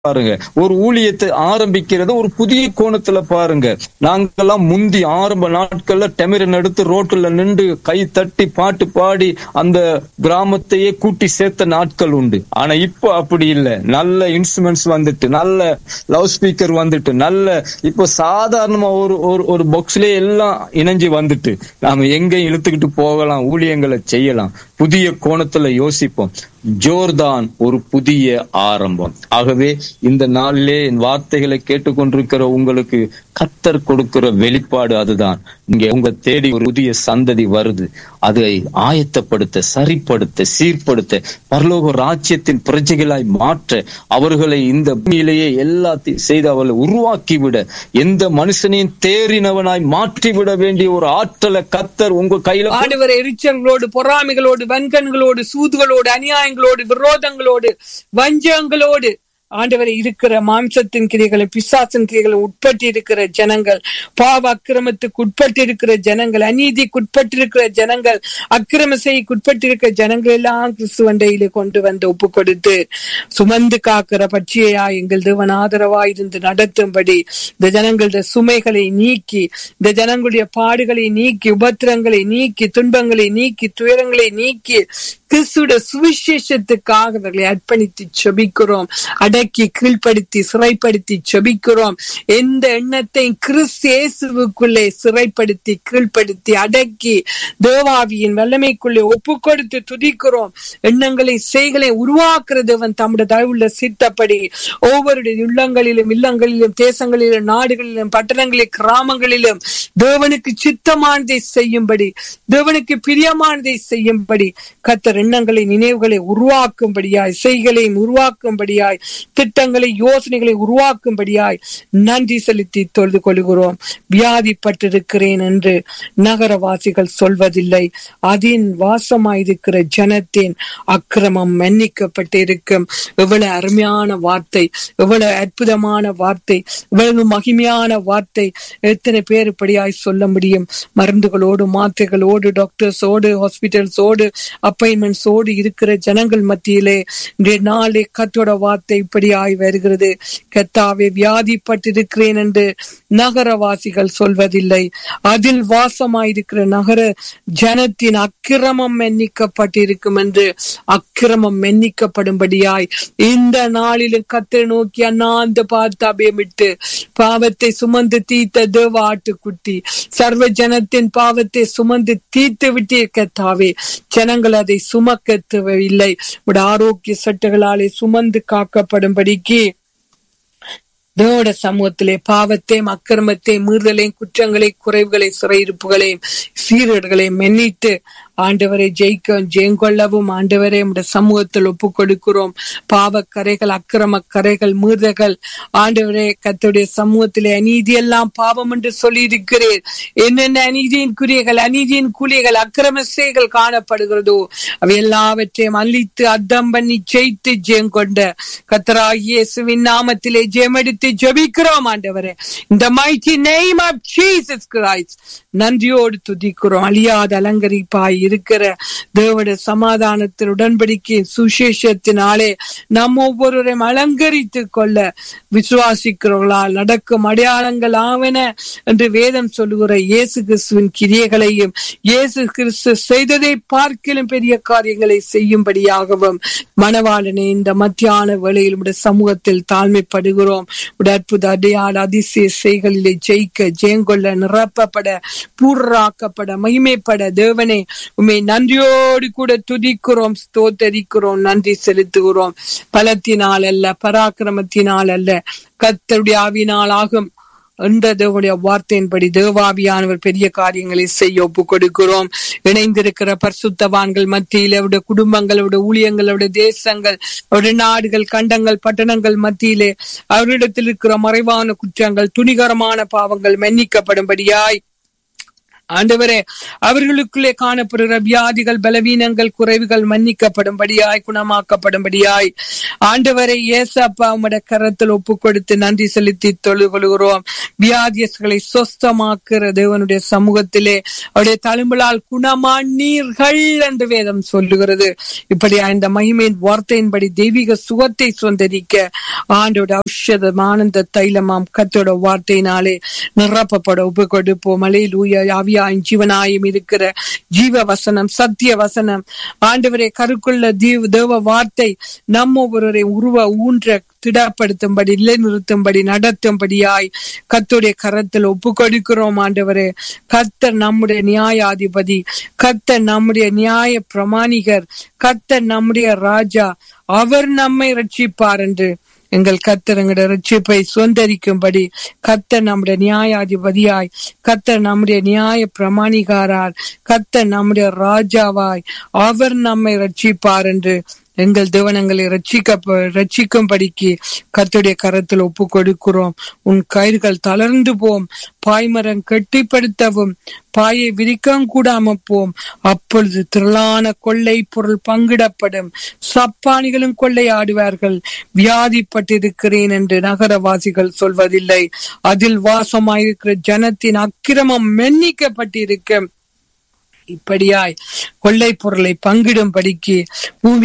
பாருங்க ஒரு ஊழியத்தை ஆரம்பிக்கிறது ஒரு புதிய கோணத்துல பாருங்க நாங்கெல்லாம் முந்தி ஆரம்ப நாட்கள்ல டெமிரன் எடுத்து ரோட்டுல நின்று கை தட்டி பாட்டு பாடி அந்த கிராமத்தையே கூட்டி சேர்த்த நாட்கள் உண்டு ஆனா இப்போ அப்படி இல்லை நல்ல இன்ஸ்ட்ருமெண்ட்ஸ் வந்துட்டு நல்ல லவுட் ஸ்பீக்கர் வந்துட்டு நல்ல இப்போ சாதாரணமா ஒரு ஒரு ஒரு பாக்ஸ்லயே எல்லாம் இணைஞ்சு வந்துட்டு நாம எங்கேயும் இழுத்துக்கிட்டு போகலாம் ஊழியங்களை செய்யலாம் புதிய கோணத்துல யோசிப்போம் ஜோர்தான் ஒரு புதிய ஆரம்பம் ஆகவே இந்த நாளிலே என் வார்த்தைகளை கேட்டுக்கொண்டிருக்கிற உங்களுக்கு கத்தர் கொடுக்கிற வெளிப்பாடு அதுதான் இங்க உங்க தேடி ஒரு புதிய சந்ததி வருது அதை ஆயத்தப்படுத்த சரிப்படுத்த சீர்படுத்த பரலோக ராஜ்யத்தின் பிரஜைகளாய் மாற்ற அவர்களை இந்த பூமியிலேயே எல்லாத்தையும் செய்து அவர்களை உருவாக்கிவிட எந்த மனுஷனையும் தேறினவனாய் மாற்றிவிட வேண்டிய ஒரு ஆற்றலை கத்தர் உங்க கையில ஆண்டவர் எரிச்சல்களோடு பொறாமைகளோடு வன்கண்களோடு சூதுகளோடு அநியாயங்களோடு விரோதங்களோடு வஞ்சகங்களோடு ஆண்டவரை இருக்கிற மாம்சத்தின் கிரிகளை பிசாசின் கிரிகளை உட்பட்டு இருக்கிற ஜனங்கள் பாவ அக்கிரமத்துக்கு உட்பட்டு இருக்கிற ஜனங்கள் அநீதிக்கு உட்பட்டு இருக்கிற ஜனங்கள் அக்கிரம செய்க்கு உட்பட்டு இருக்கிற ஜனங்கள் எல்லாம் கிறிஸ்துவண்டையில கொண்டு வந்து ஒப்பு கொடுத்து சுமந்து காக்கிற பட்சியா எங்கள் தேவன் ஆதரவா இருந்து நடத்தும்படி இந்த ஜனங்களுடைய சுமைகளை நீக்கி இந்த ஜனங்களுடைய பாடுகளை நீக்கி உபத்திரங்களை நீக்கி துன்பங்களை நீக்கி துயரங்களை நீக்கி கிறிஸ்துட சுவிசேஷத்துக்காக அவர்களை அர்ப்பணித்து செபிக்கிறோம் அடக்கி கீழ்ப்படுத்தி சிறைப்படுத்தி செபிக்கிறோம் எந்த எண்ணத்தை கிறிஸ்து இயேசுவுக்குள்ளே சிறைப்படுத்தி கீழ்ப்படுத்தி அடக்கி தேவாவியின் வல்லமைக்குள்ளே ஒப்பு கொடுத்து துதிக்கிறோம் எண்ணங்களை செய்களை உருவாக்குற தேவன் தம்முடைய தயவுள்ள சித்தப்படி ஒவ்வொருடைய உள்ளங்களிலும் இல்லங்களிலும் தேசங்களிலும் நாடுகளிலும் பட்டணங்களிலும் கிராமங்களிலும் தேவனுக்கு சித்தமானதை செய்யும்படி தேவனுக்கு பிரியமானதை செய்யும்படி கத்தர் எண்ணங்களை நினைவுகளை உருவாக்கும்படியாய் செய்களையும் உருவாக்கும்படியாய் திட்டங்களை யோசனைகளை உருவாக்கும்படியாய் நன்றி செலுத்தி தொழுது கொள்கிறோம் வியாதிப்பட்டிருக்கிறேன் என்று நகரவாசிகள் சொல்வதில்லை அதின் வாசமாயிருக்கிற ஜனத்தின் அக்கிரமம் மன்னிக்கப்பட்டிருக்கும் எவ்வளவு அருமையான வார்த்தை எவ்வளவு அற்புதமான வார்த்தை எவ்வளவு மகிமையான வார்த்தை எத்தனை பேர் இப்படியாய் சொல்ல முடியும் மருந்துகளோடு மாத்திரைகளோடு டாக்டர்ஸோடு ஹாஸ்பிட்டல்ஸோடு அப்பாயின்மெண்ட்ஸோடு இருக்கிற ஜனங்கள் மத்தியிலே இன்றைய நாளே கத்தோட வார்த்தை இப்படியாய் வருகிறது கத்தாவே வியாதிப்பட்டிருக்கிறேன் என்று நகரவாசிகள் சொல்வதில்லை அதில் வாசமாயிருக்கிற நகர ஜனத்தின் அக்கிரமம் எண்ணிக்கப்பட்டிருக்கும் என்று அக்கிரமம் எண்ணிக்கப்படும்படியாய் இந்த நாளிலும் கத்தரை நோக்கி அண்ணாந்து பார்த்து அபயமிட்டு பாவத்தை சுமந்து தீர்த்த தேவ ஆட்டுக்குட்டி சர்வ ஜனத்தின் பாவத்தை சுமந்து தீர்த்து விட்டே கத்தாவே ஜனங்கள் அதை சுமக்க தேவையில்லை உடைய ஆரோக்கிய சட்டுகளாலே சுமந்து காக்கப்படும்படிக்கு தேவட சமூகத்திலே பாவத்தையும் அக்கிரமத்தையும் மீறுதலையும் குற்றங்களை குறைவுகளை சிறையிருப்புகளையும் சீரர்களையும் மென்னிட்டு ஆண்டவரை ஜெயிக்க ஜெயங்கொள்ளவும் ஆண்டவரை நம்முடைய சமூகத்தில் ஒப்பு கொடுக்கிறோம் பாவ கரைகள் அக்கிரம கரைகள் மீறுதல்கள் ஆண்டவரே கத்துடைய சமூகத்திலே அநீதி எல்லாம் பாவம் என்று சொல்லி இருக்கிறேன் என்னென்ன அநீதியின் குறியகள் அநீதியின் கூலியகள் அக்கிரம செய்கள் காணப்படுகிறதோ அவை எல்லாவற்றையும் அழித்து அர்த்தம் பண்ணி ஜெயித்து ஜெயம் கொண்ட கத்தராகியேசுவின் நாமத்திலே ஜெயமெடுத்து ஜெபிக்கிறோம் ஆண்டவரே இந்த mighty name of Jesus Christ நன்றியோடு துதிக்கிறோம் அழியாத அலங்கரிப்பாய் இருக்கிற தேவட சமாதானத்தின் உடன்படிக்கை சுசேஷத்தினாலே நம் ஒவ்வொருவரையும் அலங்கரித்துக் கொள்ள விசுவாசிக்கிறவர்களால் நடக்கும் அடையாளங்கள் ஆவன என்று வேதம் சொல்லுகிற இயேசு கிறிஸ்துவின் கிரியைகளையும் இயேசு கிறிஸ்து செய்ததை பார்க்கிலும் பெரிய காரியங்களை செய்யும்படியாகவும் மணவாளனே இந்த மத்தியான வேளையில் உடைய சமூகத்தில் தாழ்மைப்படுகிறோம் உடைய அற்புத அடையாள அதிசய செய்களிலே ஜெயிக்க ஜெயங்கொள்ள நிரப்பப்பட பூர்ராக்கப்பட மகிமைப்பட தேவனே உண்மை நன்றியோடு கூட துதிக்கிறோம் ஸ்தோத்தரிக்கிறோம் நன்றி செலுத்துகிறோம் பலத்தினால் அல்ல பராக்கிரமத்தினால் அல்ல கத்தருடைய ஆவினால் ஆகும் என்ற தேவனுடைய வார்த்தையின்படி தேவாவியானவர் பெரிய காரியங்களை செய்ய ஒப்பு கொடுக்கிறோம் இணைந்திருக்கிற பரிசுத்தவான்கள் மத்தியில் அவருடைய குடும்பங்கள் அவருடைய ஊழியங்கள் அவருடைய தேசங்கள் அவருடைய நாடுகள் கண்டங்கள் பட்டணங்கள் மத்தியிலே அவரிடத்தில் இருக்கிற மறைவான குற்றங்கள் துணிகரமான பாவங்கள் மன்னிக்கப்படும்படியாய் ஆண்டவரே அவர்களுக்குள்ளே காணப்படுகிற வியாதிகள் பலவீனங்கள் குறைவுகள் மன்னிக்கப்படும்படியாய் குணமாக்கப்படும்படியாய் ஆண்டவரை ஏசப்பா உம்முடைய கரத்தில் ஒப்பு கொடுத்து நன்றி செலுத்தி தொழுகொள்கிறோம் வியாதியஸ்களை சொஸ்தமாக்குற தேவனுடைய சமூகத்திலே அவருடைய தழும்பலால் குணமானீர்கள் என்று வேதம் சொல்லுகிறது இப்படி இந்த மகிமையின் வார்த்தையின்படி தெய்வீக சுகத்தை சொந்தரிக்க ஆண்டோட ஔஷதம் ஆனந்த தைலமாம் கத்தோட வார்த்தையினாலே நிரப்பப்பட உப்பு கொடுப்போம் அலையிலூய ஆவியாயும் ஜீவனாயும் இருக்கிற ஜீவ வசனம் சத்திய வசனம் ஆண்டவரே கருக்குள்ள தீவ தேவ வார்த்தை நம்ம ஒருவரை உருவ ஊன்ற திடப்படுத்தும்படி நிலைநிறுத்தும்படி நடத்தும்படியாய் கத்துடைய கரத்தில் ஒப்பு கொடுக்கிறோம் ஆண்டவரே கத்தர் நம்முடைய நியாயாதிபதி கத்தர் நம்முடைய நியாய பிரமாணிகர் கத்தர் நம்முடைய ராஜா அவர் நம்மை ரட்சிப்பார் என்று எங்கள் கத்தர் எங்களுடைய ரட்சிப்பை சுதந்திரிக்கும்படி கத்தர் நம்முடைய நியாயாதிபதியாய் கத்தர் நம்முடைய நியாய பிரமாணிகாரார் கத்தர் நம்முடைய ராஜாவாய் அவர் நம்மை ரட்சிப்பார் என்று எங்கள் தேவனங்களை ரட்சிக்க ரட்சிக்கும்படிக்கு கத்துடைய கரத்தில் ஒப்பு கொடுக்கிறோம் உன் கயிர்கள் தளர்ந்து போம் பாய்மரம் கெட்டிப்படுத்தவும் பாயை விரிக்கவும் கூடாம போம் அப்பொழுது திரளான கொள்ளை பொருள் பங்கிடப்படும் சப்பானிகளும் கொள்ளை ஆடுவார்கள் வியாதிப்பட்டிருக்கிறேன் என்று நகரவாசிகள் சொல்வதில்லை அதில் வாசமாயிருக்கிற ஜனத்தின் அக்கிரமம் மென்னிக்கப்பட்டிருக்க இப்படியாய் கொள்ளை பொருளை பங்கிடும்படிக்கு பூமி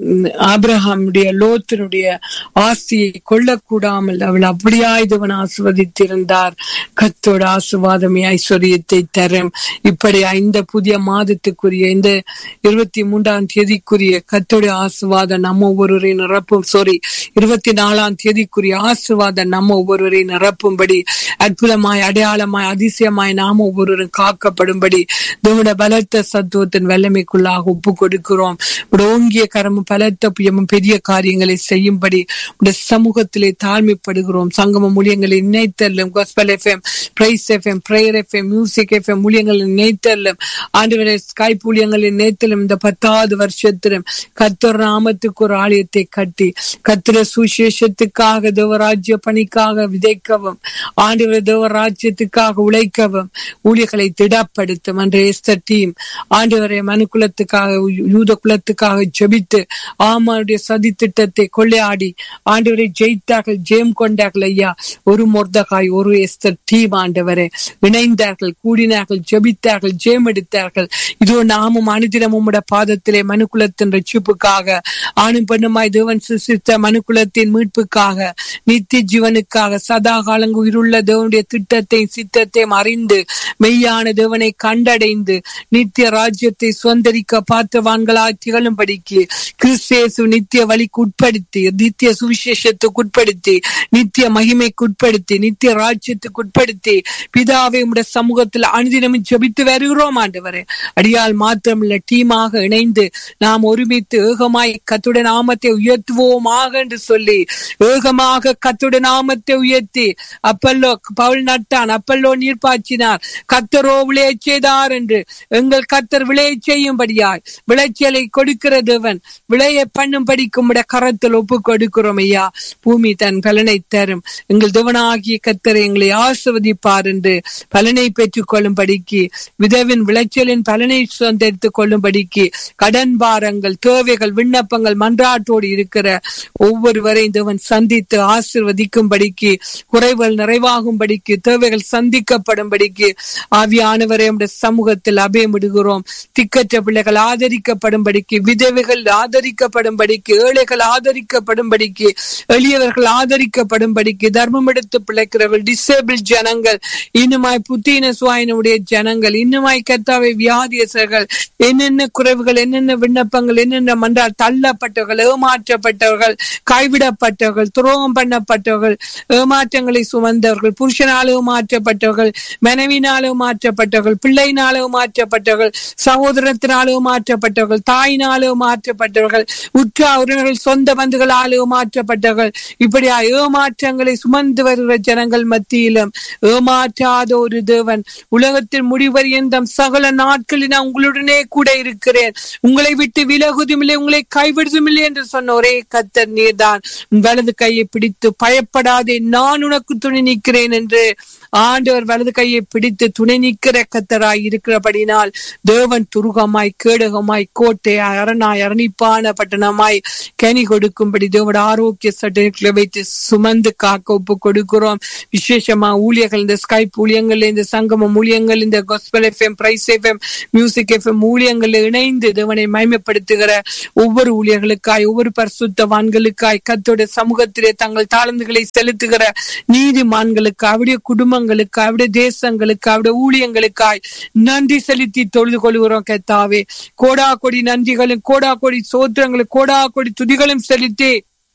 ஆபிரஹாமுடைய லோத்தினுடைய ஆஸ்தியை கொள்ளக்கூடாமல் அவள் அப்படியாய் தேவன் ஆசிர்வதித்திருந்தார் கத்தோட ஆசிர்வாதமே ஐஸ்வர்யத்தை தரும் இப்படி இந்த புதிய மாதத்துக்குரிய இந்த இருபத்தி மூன்றாம் தேதிக்குரிய கத்தோட ஆசிர்வாதம் நம்ம ஒவ்வொருவரையும் நிரப்பும் சாரி இருபத்தி நாலாம் தேதிக்குரிய ஆசிர்வாதம் நம்ம ஒவ்வொருவரையும் நிரப்பும்படி அற்புதமாய் அடையாளமாய் அதிசயமாய் நாம ஒவ்வொருவரும் காக்கப்படும்படி தேவனுடைய பலத்த சத்துவத்தின் வல்லமைக்குள்ளாக ஒப்பு கொடுக்கிறோம் ஓங்கிய கரமும் பலத்த புயமும் பெரிய காரியங்களை செய்யும்படி உடைய சமூகத்திலே தாழ்மைப்படுகிறோம் சங்கம மூலியங்களை இணைத்தல்லும் gospel FM praise FM prayer FM music FM மூலியங்களை இணைத்தல்லும் ஆண்டு ஸ்கைப் ஊழியங்களை இணைத்தலும் இந்த பத்தாவது வருஷத்திலும் கத்தர் நாமத்துக்கு ஒரு ஆலயத்தை கட்டி கத்திர சுசேஷத்துக்காக தேவராஜ்ய பணிக்காக விதைக்கவும் ஆண்டு தேவராஜ்யத்துக்காக உழைக்கவும் ஊழியர்களை திடப்படுத்தும் அன்று எஸ்தர் டீம் ஆண்டவரை மனு குலத்துக்காக யூத குலத்துக்காக ஜபித்து ஆமாவுடைய சதி திட்டத்தை கொள்ளையாடி ஆண்டவரை ஜெயித்தார்கள் ஜெயம் கொண்டார்கள் ஐயா ஒரு மொர்தகாய் ஒரு எஸ்தர் டீம் ஆண்டவரை இணைந்தார்கள் கூடினார்கள் ஜபித்தார்கள் ஜெயம் எடுத்தார்கள் இதோ நாமும் அனுதினமும் உடைய பாதத்திலே மனு குலத்தின் ரட்சிப்புக்காக ஆணும் பெண்ணுமாய் தேவன் சிருஷ்டித்த மனு குலத்தின் மீட்புக்காக நித்திய ஜீவனுக்காக சதா காலங்கு உயிருள்ள தேவனுடைய திட்டத்தையும் சித்தத்தையும் அறிந்து மெய்யான தேவனை கண்டடைந்து நித்திய ராஜ்யத்தை சுதந்திரிக்க பார்த்தவான்களாய் திகழும்படிக்கு கிறிஸ்தேசு நித்திய வழிக்கு உட்படுத்தி நித்திய சுவிசேஷத்துக்கு உட்படுத்தி நித்திய மகிமைக்கு உட்படுத்தி நித்திய ராஜ்யத்துக்கு உட்படுத்தி பிதாவை உடைய சமூகத்தில் அனுதினமும் ஜபித்து வருகிறோம் ஆண்டவரே அடியால் மாத்திரமில்ல டீமாக இணைந்து நாம் ஒருமித்து ஏகமாய் கத்துடைய நாமத்தை உயர்த்துவோமாக என்று சொல்லி ஏகமாக கத்துடைய நாமத்தை உயர்த்தி அப்பல்லோ பவுல் நட்டான் அப்பல்லோ நீர் பாய்ச்சினார் கத்தரோ விளைய செய்தார் என்று எங்கள் கத்தர் விளைய செய்யும்படியாய் விளைச்சலை கொடுக்கிற தேவன் விளைய பண்ணும்படிக்கும் கரத்தில் ஒப்பு கொடுக்கிறோம் ஐயா பூமி தன் பலனை தரும் எங்கள் தேவனாகிய கத்தரை எங்களை ஆசிர்வதிப்பார் என்று பலனை பெற்றுக் கொள்ளும்படிக்கு விதவின் விளைச்சலின் பலனை சுதந்திரித்துக் கொள்ளும்படிக்கு கடன் பாரங்கள் தேவைகள் விண்ணப்பங்கள் மன்றாட்டோடு இருக்கிற ஒவ்வொருவரையும் தேவன் சந்தித்து ஆசிர்வதிக்கும்படிக்கு குறைவுகள் நிறைவாகும்படிக்கு தேவைகள் சந்திக்கப்படும்படிக்கு ஆவியானவரை நம்முடைய சமூகத்தில் அபயமிடுகிறோம் திக்கற்ற பிள்ளைகள் ஆதரிக்கப்படும்படிக்கு விதவைகள் ஆதரிக்கப்படும்படிக்கு ஏழைகள் ஆதரிக்கப்படும்படிக்கு எளியவர்கள் ஆதரிக்கப்படும்படிக்கு தர்மம் எடுத்து பிழைக்கிறவர்கள் டிசேபிள் ஜனங்கள் இன்னுமாய் புத்தீன சுவாயினுடைய ஜனங்கள் இன்னுமாய் கத்தாவை வியாதியசர்கள் என்னென்ன குறைவுகள் என்னென்ன விண்ணப்பங்கள் என்னென்ன மன்றால் தள்ளப்பட்டவர்கள் ஏமாற்றப்பட்டவர்கள் கைவிடப்பட்டவர்கள் துரோகம் பண்ணப்பட்டவர்கள் ஏமாற்றங்களை சுமந்தவர்கள் புருஷனால் ஏமாற்றப்பட்டவர்கள் மனைவினால் ஏமாற்றப்பட்டவர்கள் பிள்ளையினால் ஏமாற்றப்பட்டவர்கள் சகோதரத்தினால் ஏமாற்றப்பட்டவர்கள் தாயினால் ஏமாற்றப்பட்டவர்கள் உற்ற உறவினர்கள் சொந்த பந்துகளால் ஏமாற்றப்பட்டவர்கள் இப்படியா ஏமாற்றங்களை சுமந்து வருகிற ஜனங்கள் மத்தியிலும் ஏமாற்றாத ஒரு தேவன் உலகத்தின் முடிவறியந்தம் சகல நாட்களில் நான் உங்களுடனே கூட இருக்கிறேன் உங்களை விட்டு விலகுதுமில்லை உங்களை கைவிடுதுமில்லை என்று சொன்ன ஒரே கத்தர் நீர்தான் உன் வலது கையை பிடித்து பயப்படாதே நான் உனக்கு துணை நிற்கிறேன் என்று ஆண்டவர் வலது கையை பிடித்து துணை நிற்கிற கத்தராய் இருக்கிறபடினால் பட்டணத்தினால் தேவன் துருகமாய் கேடகமாய் கோட்டையாய் அரணாய் அரணிப்பான பட்டணமாய் கனி கொடுக்கும்படி தேவோட ஆரோக்கிய சட்டங்களை வைத்து சுமந்து காக்க ஒப்பு கொடுக்கிறோம் விசேஷமா ஊழியர்கள் இந்த ஸ்கைப் ஊழியங்கள் இந்த சங்கமம் ஊழியங்கள் இந்த gospel FM praise FM music FM ஊழியங்கள் இணைந்து தேவனை மயமைப்படுத்துகிற ஒவ்வொரு ஊழியர்களுக்காய் ஒவ்வொரு பரிசுத்தவான்களுக்காய் கத்தோட சமூகத்திலே தங்கள் தாளந்துகளை செலுத்துகிற நீதிமான்களுக்கு அவருடைய குடும்பங்களுக்கு அவருடைய தேசங்களுக்கு அவருடைய ஊழியங்களுக்காய் நன்றி செலுத்தி தொழுது கொள்கிறோம் கத்தாவே கோடா கொடி நன்றிகளும் கோடா கொடி சோத்திரங்களும் கோடா கொடி துதிகளும் செலுத்தி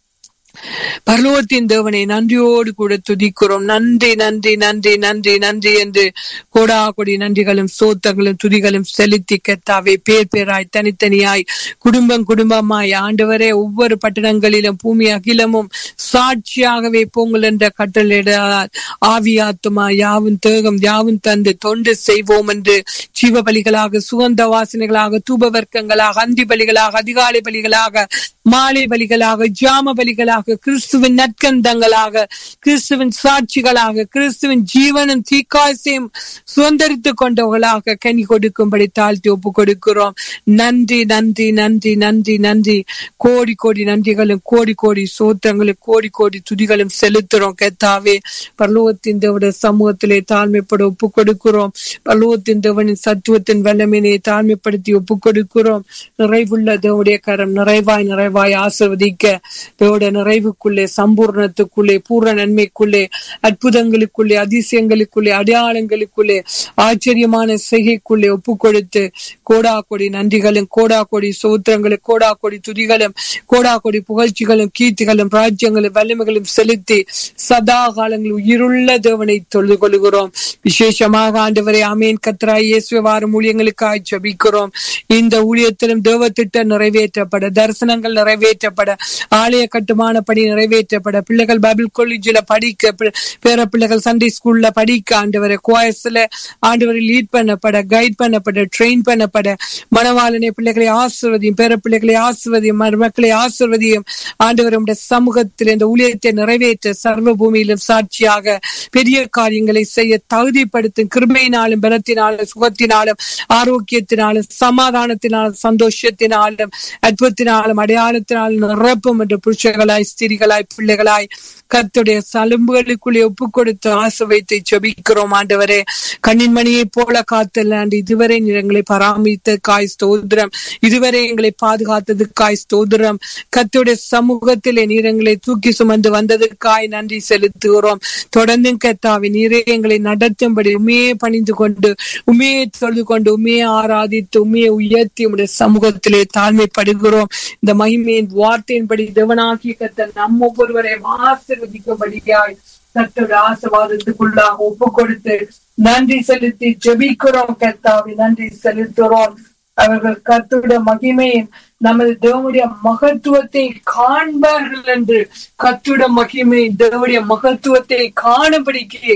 பரலோகத்தின் தேவனை நன்றியோடு கூட துதிக்கிறோம் நன்றி நன்றி நன்றி நன்றி நன்றி என்று கோடா கொடி நன்றிகளும் சோத்தங்களும் துதிகளும் செலுத்தி கெத்தாவே பேர் பேராய் தனித்தனியாய் குடும்பம் குடும்பமாய் ஆண்டவரே ஒவ்வொரு பட்டணங்களிலும் பூமி அகிலமும் சாட்சியாகவே பொங்கல் என்ற கட்டளையிட ஆவியாத்துமா யாவும் தேகம் யாவும் தந்து தொண்டு செய்வோம் என்று ஜீவ பலிகளாக சுகந்த வாசனைகளாக தூப வர்க்கங்களாக அந்தி பலிகளாக அதிகாலை பலிகளாக மாலை பலிகளாக ஜாம பலிகளாக கிறிஸ்துவின் நற்கந்தங்களாக கிறிஸ்துவின் சாட்சிகளாக கிறிஸ்துவின் ஜீவனும் தீக்காசையும் சுதந்திரித்துக் கொண்டவர்களாக கனி கொடுக்கும்படி தாழ்த்தி ஒப்பு கொடுக்கிறோம் நன்றி நன்றி நன்றி நன்றி நன்றி கோடி கோடி நன்றிகளும் கோடி கோடி சோத்திரங்களும் கோடி கோடி துதிகளும் செலுத்துறோம் கெத்தாவே பரலோகத்தின் தேவட சமூகத்திலே தாழ்மைப்பட ஒப்பு கொடுக்கிறோம் பரலோகத்தின் தேவனின் சத்துவத்தின் வல்லமையினை தாழ்மைப்படுத்தி ஒப்பு கொடுக்கிறோம் நிறைவுள்ள தேவடைய கரம் நிறைவாய் நிறைவாய் ஆசிர்வதிக்க தேவட நிறைவுக்குள்ளே சம்பூர்ணத்துக்குள்ளே பூர்ண நன்மைக்குள்ளே அற்புதங்களுக்குள்ளே அதிசயங்களுக்குள்ளே அடையாளங்களுக்குள்ளே ஆச்சரியமான செய்கைக்குள்ளே ஒப்பு கொடுத்து கோடா கொடி நன்றிகளும் கோடா கொடி சோத்திரங்களும் கோடா கொடி துதிகளும் கோடா கொடி புகழ்ச்சிகளும் கீர்த்திகளும் ராஜ்யங்களும் வலிமைகளும் செலுத்தி சதா காலங்கள் உயிருள்ள தேவனை தொழுது கொள்கிறோம் விசேஷமாக ஆண்டவரை அமேன் கத்ராய் இயேசுவ வாரம் ஊழியங்களுக்காய் ஜபிக்கிறோம் இந்த ஊழியத்திலும் தேவ திட்டம் நிறைவேற்றப்பட தரிசனங்கள் நிறைவேற்றப்பட ஆலய கட்டுமான பணி நிறைவேற்றப்பட பிள்ளைகள் பைபிள் காலேஜில் படிக்க பி- பேர பிள்ளைகள் சண்டே ஸ்கூல்ல படிக்க ஆண்டவரை கோயஸ்ல ஆண்டவரை லீட் பண்ணப்பட கைட் பண்ணப்பட ட்ரெயின் பண்ணப்பட மணவாளனை பிள்ளைகளை ஆசிர்வதியும் பேர பிள்ளைகளை ஆசிர்வதியும் மருமக்களை ஆசிர்வதியும் ஆண்டவர் உடைய சமூகத்தில் இந்த ஊழியத்தை நிறைவேற்ற சர்வ பூமியிலும் சாட்சியாக பெரிய காரியங்களை செய்ய தகுதிப்படுத்தும் கிருபையினாலும் பலத்தினாலும் சுகத்தினாலும் ஆரோக்கியத்தினாலும் சமாதானத்தினாலும் சந்தோஷத்தினாலும் அற்புதத்தினாலும் அடையாளத்தினாலும் நிரப்பும் என்று புருஷர்களாய் ஸ்திரிகளாய் பிள்ளைகளாய் கர்த்தருடைய சலும்புகளுக்குள்ளே ஒப்பு கொடுத்து ஆசை வைத்து ஜெபிக்கிறோம் ஆண்டவரே கண்ணின் மணியைப் போல காத்தலாண்டு இதுவரை நீர் எங்களை பராமரித்த காய் ஸ்தோத்திரம் இதுவரை எங்களை பாதுகாத்தது காய் ஸ்தோத்திரம் கர்த்தருடைய சமூகத்திலே நீர் எங்களை தூக்கி சுமந்து வந்ததுக்காய் நன்றி செலுத்துகிறோம் தொடர்ந்து கத்தாவி நீரே எங்களை நடத்தும்படி உண்மையே பணிந்து கொண்டு உண்மையை தொழுது கொண்டு உண்மையை ஆராதித்து உண்மையை உயர்த்தி உடைய சமூகத்திலே தாழ்மைப்படுகிறோம் இந்த மகிமையின் வார்த்தையின்படி தேவனாகிய கத்த நம் ஒவ்வொருவரை ஆசிர்வதிக்கும்படியாய் கத்தோட ஆசீர்வாதத்துக்குள்ளாக ஒப்பு கொடுத்து நன்றி செலுத்தி ஜெபிக்கிறோம் கர்த்தாவை நன்றி செலுத்துகிறோம் அவர்கள் கர்த்தருட மகிமையின் நமது தேவனுடைய மகத்துவத்தை காண்பார்கள் என்று கத்துட மகிமை தேவனுடைய மகத்துவத்தை காணும்படிக்கு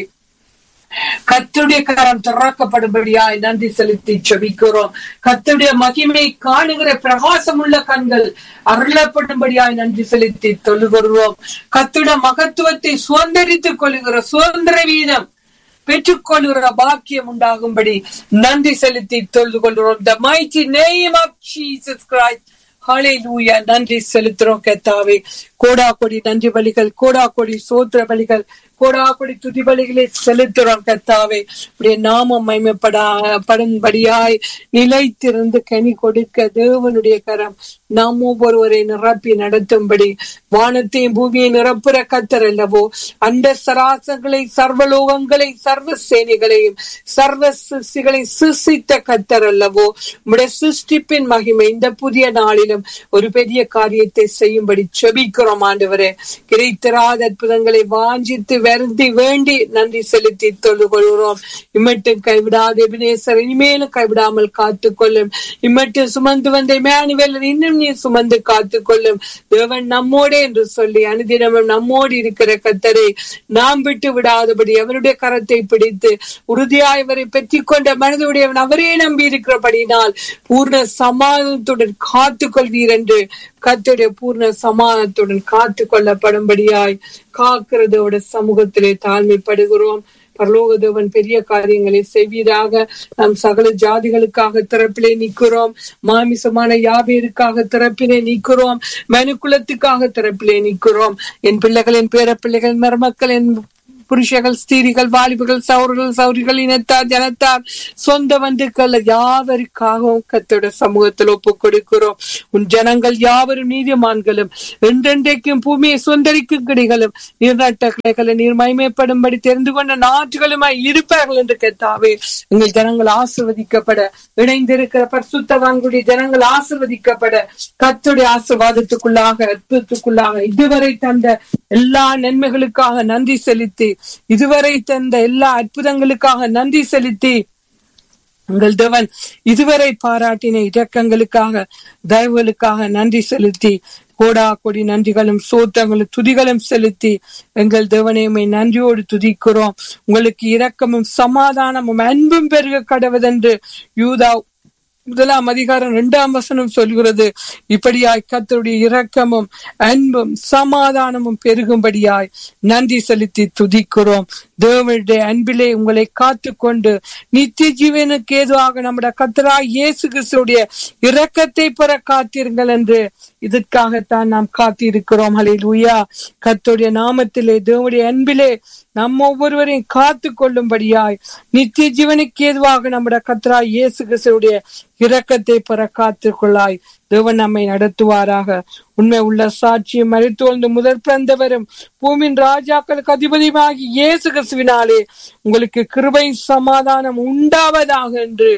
கத்துடைய கரம் திறக்கப்படும்படியாய் நன்றி செலுத்தி செபிக்கிறோம் கத்துடைய மகிமை காணுகிற பிரகாசமுள்ள கண்கள் அருளப்படும்படியாய் நன்றி செலுத்தி தொழுகிறோம் கத்துட மகத்துவத்தை சுதந்திரித்துக் கொள்கிற சுதந்திர வீதம் பெற்றுக்கொள்கிற பாக்கியம் உண்டாகும்படி நன்றி செலுத்தி தொழுது கொள்கிறோம் த mighty name of Jesus Christ ஹalleluya நன்றி செலுத்துறோம் கத்தாவே கோடா கொடி நன்றி பலிகள் கோடா கொடி சோத்திர பலிகள் கோடா கொடி துதி பலிகளை செலுத்துறோம் கத்தாவே உடைய நாமம் மைமைப்படா படும்படியாய் நிலைத்திருந்து கனி கொடுக்க தேவனுடைய கரம் நாம் ஒவ்வொருவரை நிரப்பி நடத்தும்படி வானத்தையும் பூமியை நிரப்புற கத்தர் அல்லவோ அந்த சராசங்களை சர்வலோகங்களை சர்வ சேனைகளையும் சர்வ சிருஷ்டிகளை சிருஷ்டித்த கத்தர் அல்லவோ உடைய சிருஷ்டிப்பின் மகிமை இந்த புதிய நாளிலும் ஒரு பெரிய காரியத்தை செய்யும்படி செபிக்கிறோம் ஆண்டவரே கிடைத்தராத அற்புதங்களை வாஞ்சித்து வருந்தி வேண்டி நன்றி செலுத்தி தொழுகொள்கிறோம் இம்மட்டும் கைவிடாத எபினேசர் இனிமேலும் கைவிடாமல் காத்துக்கொள்ளும் இம்மட்டும் சுமந்து வந்த மேனுவேல் இன்னும் நீ சுமந்து காத்துக்கொள்ளும் தேவன் நம்மோடே என்று சொல்லி அனுதினமும் நம்மோடு இருக்கிற கத்தரை நாம் விட்டு விடாதபடி அவருடைய கரத்தை பிடித்து உறுதியாய் அவரை பெற்றிக் கொண்ட மனதுடையவன் அவரே நம்பி இருக்கிறபடினால் பூர்ண சமாதானத்துடன் காத்துக் கொள்வீர் என்று கத்துடைய பூர்ண சமாதானத்துடன் காத்து கொள்ளப்படும்படியாய் காக்கிறதோட சமூகத்திலே தாழ்மைப்படுகிறோம் பரலோக தேவன் பெரிய காரியங்களை செய்வீராக நாம் சகல ஜாதிகளுக்காக திறப்பிலே நிற்கிறோம் மாமிசமான யாபேருக்காக திறப்பிலே நிற்கிறோம் மனுக்குலத்துக்காக திறப்பிலே நிற்கிறோம் என் பிள்ளைகளின் பேர பிள்ளைகள் மருமக்கள் என் புருஷர்கள் ஸ்திரீகள் வாலிபர்கள் சௌர்கள் சௌரிகள் இனத்தார் ஜனத்தார் சொந்த பந்துக்கள் யாவருக்காகவும் கத்தோட சமூகத்தில் ஒப்பு கொடுக்கிறோம் உன் ஜனங்கள் யாவரும் நீதிமான்களும் என்றென்றைக்கும் பூமியை சுந்தரிக்கும் கிடைகளும் நீர்நாட்ட கிளைகளை நீர் மயமைப்படும்படி தெரிந்து கொண்ட நாற்றுகளுமாய் இருப்பார்கள் என்று கேட்டாவே எங்கள் ஜனங்கள் ஆசிர்வதிக்கப்பட இணைந்திருக்கிற பரிசுத்தவான்களுடைய ஜனங்கள் ஆசிர்வதிக்கப்பட கத்துடைய ஆசிர்வாதத்துக்குள்ளாக அற்புதத்துக்குள்ளாக இதுவரை தந்த எல்லா நன்மைகளுக்காக நன்றி செலுத்தி இதுவரை தந்த எல்லா அற்புதங்களுக்காக நன்றி செலுத்தி உங்கள் தேவன் இதுவரை பாராட்டின இரக்கங்களுக்காக தயவுகளுக்காக நன்றி செலுத்தி கோடா கொடி நன்றிகளும் சோத்தங்களும் துதிகளும் செலுத்தி எங்கள் தேவனையுமை நன்றியோடு துதிக்கிறோம் உங்களுக்கு இரக்கமும் சமாதானமும் அன்பும் பெருக கடவுதென்று யூதா முதலாம் அதிகாரம் இரண்டாம் வசனம் சொல்கிறது இப்படியாய் கத்தருடைய இரக்கமும் அன்பும் சமாதானமும் பெருகும்படியாய் நன்றி செலுத்தி துதிக்கிறோம் தேவனுடைய அன்பிலே உங்களை காத்து கொண்டு நித்திய ஜீவனுக்கு ஏதுவாக நம்முடைய கத்தரா இயேசு கிறிஸ்துடைய இரக்கத்தை பெற காத்தீர்கள் என்று இதற்காகத்தான் நாம் காத்திருக்கிறோம் ஹலே லூயா கத்துடைய நாமத்திலே தேவனுடைய அன்பிலே நம்ம ஒவ்வொருவரையும் காத்து கொள்ளும்படியாய் நித்திய ஜீவனுக்கு ஏதுவாக நம்முடைய கத்ரா இயேசு கிறிஸ்துடைய இரக்கத்தை பெற காத்துக்கொள்ளாய் தேவன் நம்மை நடத்துவாராக உண்மை உள்ள சாட்சியம் மறித்தோழ்ந்து முதற் பிறந்தவரும் பூமியின் ராஜாக்களுக்கு அதிபதியுமாகி இயேசு கிறிஸ்துவினாலே உங்களுக்கு கிருபை சமாதானம் உண்டாவதாக என்று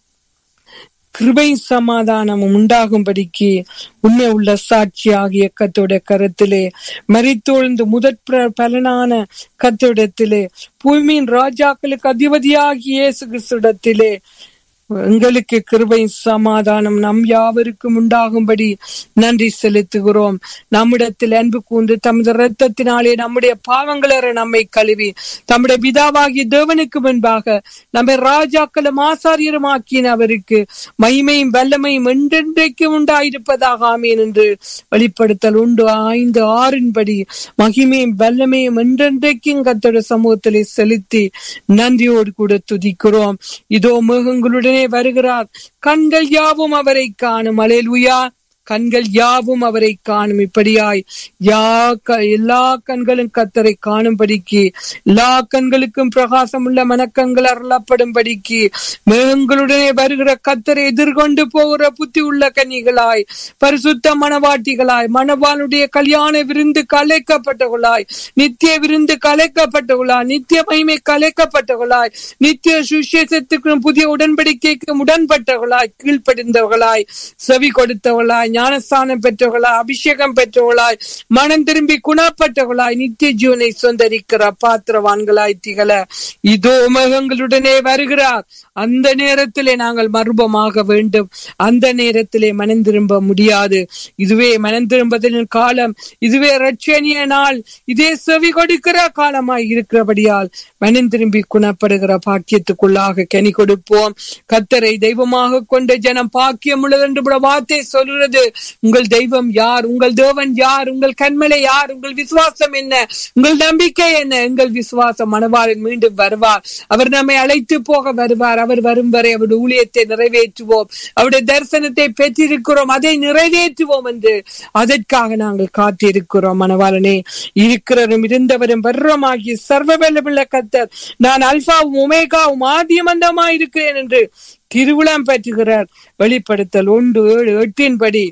கிருபை சமாதானமும் உண்டாகும்படிக்கு உண்மை உள்ள சாட்சி ஆகிய கத்தோட கரத்திலே மறித்தொழுந்து முதற் பலனான கத்தோடத்திலே பூமியின் ராஜாக்களுக்கு அதிபதியாகிய இயேசு கிறிஸ்துடத்திலே எங்களுக்கு கிருபை சமாதானம் நம் யாவருக்கும் உண்டாகும்படி நன்றி செலுத்துகிறோம் நம்மிடத்தில் அன்பு கூர்ந்து தமது இரத்தத்தினாலே நம்முடைய பாவங்கள நம்மை கழுவி தம்முடைய பிதாவாகிய தேவனுக்கு முன்பாக நம்மை ராஜாக்களும் ஆசாரியரும் ஆக்கின அவருக்கு மகிமையும் வல்லமையும் என்றென்றைக்கு உண்டாயிருப்பதாக ஆமேன் என்று வெளிப்படுத்தல் உண்டு ஐந்து ஆறின்படி மகிமையும் வல்லமையும் என்றென்றைக்கும் கத்தோட சமூகத்திலே செலுத்தி நன்றியோடு கூட துதிக்கிறோம் இதோ மிருகங்களுடனே வருகிறார் கண்கள் யாவும் அவரை காணும் அலேலுயா கண்கள் யாவும் அவரை காணும் இப்படியாய் யா எல்லா கண்களும் கத்தரை காணும்படிக்கு எல்லா கண்களுக்கும் பிரகாசம் உள்ள மனக்கங்கள் அருளப்படும்படிக்கு மேகங்களுடனே வருகிற கத்தரை எதிர்கொண்டு போகிற புத்தி உள்ள கன்னிகளாய் பரிசுத்த மனவாட்டிகளாய் மணவாளுடைய கல்யாண விருந்து கலைக்கப்பட்டவர்களாய் நித்திய விருந்து கலைக்கப்பட்டவர்களாய் நித்திய மகிமை கலைக்கப்பட்டவர்களாய் நித்திய சுசேஷத்துக்கும் புதிய உடன்படிக்கைக்கும் உடன்பட்டவர்களாய் கீழ்ப்படிந்தவர்களாய் செவி கொடுத்தவர்களாய் ஞானஸ்தானம் பெற்றவர்களாய் அபிஷேகம் பெற்றவர்களாய் மனம் திரும்பி குணப்பட்டவர்களாய் நித்திய ஜீவனை சொந்தரிக்கிற பாத்திரவான்களாய் திகழ இதோ உமகங்களுடனே வருகிறார் அந்த நேரத்திலே நாங்கள் மர்மமாக வேண்டும் அந்த நேரத்திலே மனம் திரும்ப முடியாது இதுவே மனம் திரும்பதின் காலம் இதுவே ரட்சணிய நாள் இதே செவி கொடுக்கிற காலமாய் இருக்கிறபடியால் மனம் திரும்பி குணப்படுகிற பாக்கியத்துக்குள்ளாக கனி கொடுப்போம் கத்தரை தெய்வமாக கொண்ட ஜனம் பாக்கியம் உள்ளது என்று வார்த்தை சொல்கிறது உங்கள் தெய்வம் யார் உங்கள் தேவன் யார் உங்கள் கண்மலை யார் உங்கள் விசுவாசம் என்ன உங்கள் நம்பிக்கை என்ன எங்கள் விசுவாசம் மனவாளன் மீண்டும் வருவார் அவர் நம்மை அழைத்து போக வருவார் அவர் வரும் வரை அவருடைய ஊழியத்தை நிறைவேற்றுவோம் அவருடைய தரிசனத்தை பெற்றிருக்கிறோம் அதை நிறைவேற்றுவோம் என்று அதற்காக நாங்கள் காத்திருக்கிறோம் மனவாளனே இருக்கிறவரும் இருந்தவரும் வர்றமாகிய சர்வ வெள்ளமுள்ள கத்தர் நான் அல்பாவும் உமேகாவும் ஆதியமந்தமா இருக்கிறேன் என்று திருவிழம் பெற்றுகிறார் வெளிப்படுத்தல் ஒன்று ஏழு எட்டின்படி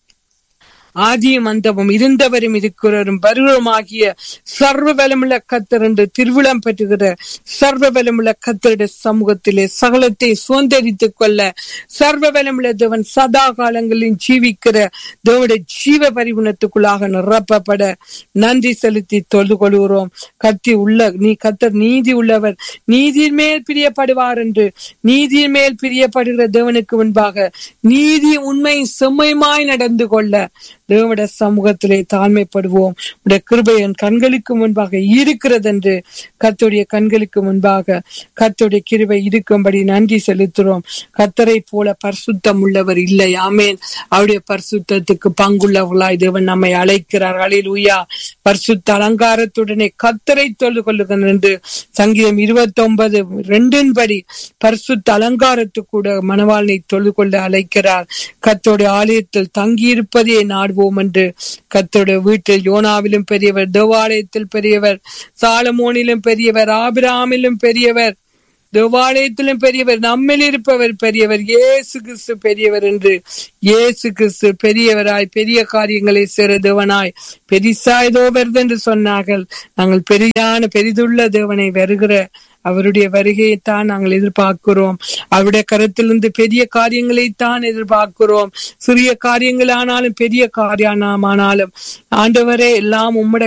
ஆதியும் அந்தமும் இருந்தவரும் இருக்கிறவரும் வருவருமாகிய சர்வ பலமுள்ள கத்தர் என்று திருவிழம் பெற்றுகிற சர்வ பலமுள்ள கத்தருடைய சமூகத்திலே சகலத்தை சுதந்திரித்துக் கொள்ள சர்வ பலமுள்ள தேவன் சதா காலங்களில் ஜீவிக்கிற தேவனுடைய ஜீவ பரிகுணத்துக்குள்ளாக நிரப்பப்பட நன்றி செலுத்தி தொழுது கொள்கிறோம் கத்தி உள்ள நீ கத்தர் நீதி உள்ளவர் நீதியின் மேல் பிரியப்படுவார் என்று நீதியின் மேல் பிரியப்படுகிற தேவனுக்கு முன்பாக நீதி உண்மை செம்மையுமாய் நடந்து கொள்ள தேவனுடைய சமூகத்திலே தாழ்மைப்படுவோம் உடைய கிருபை என் கண்களுக்கு முன்பாக இருக்கிறது என்று கர்த்தருடைய கண்களுக்கு முன்பாக கர்த்தருடைய கிருபை இருக்கும்படி நன்றி செலுத்துறோம் கர்த்தரை போல பரிசுத்தம் உள்ளவர் இல்லை ஆமேன் அவருடைய பரிசுத்தத்துக்கு பங்குள்ளவர்களாய் தேவன் நம்மை அழைக்கிறார் அலிலுயா பரிசுத்த அலங்காரத்துடனே கத்தரை தொழு கொள்ளுங்கள் என்று சங்கீதம் இருபத்தி ஒன்பது ரெண்டின் படி பரிசுத்த அலங்காரத்து கூட மணவாளனை தொழு கொள்ள அழைக்கிறார் கத்தோடைய ஆலயத்தில் தங்கியிருப்பதே நாடுவோம் என்று கத்தோடைய வீட்டில் யோனாவிலும் பெரியவர் தேவாலயத்தில் பெரியவர் சாலமோனிலும் பெரியவர் ஆபிராமிலும் பெரியவர் தேவாலயத்திலும் பெரியவர் நம்மில் இருப்பவர் பெரியவர் இயேசு கிறிஸ்து பெரியவர் என்று இயேசு கிறிஸ்து பெரியவராய் பெரிய காரியங்களை செய்ற தேவனாய் பெரிசாய் தோவர்து என்று சொன்னார்கள் நாங்கள் பெரியான பெரிதுள்ள தேவனை வருகிற அவருடைய வருகையைத்தான் நாங்கள் எதிர்பார்க்கிறோம் அவருடைய கருத்திலிருந்து பெரிய காரியங்களைத்தான் எதிர்பார்க்கிறோம் சிறிய காரியங்கள் ஆனாலும் பெரிய காரியமானாலும் ஆண்டவரே எல்லாம் உம்முடைய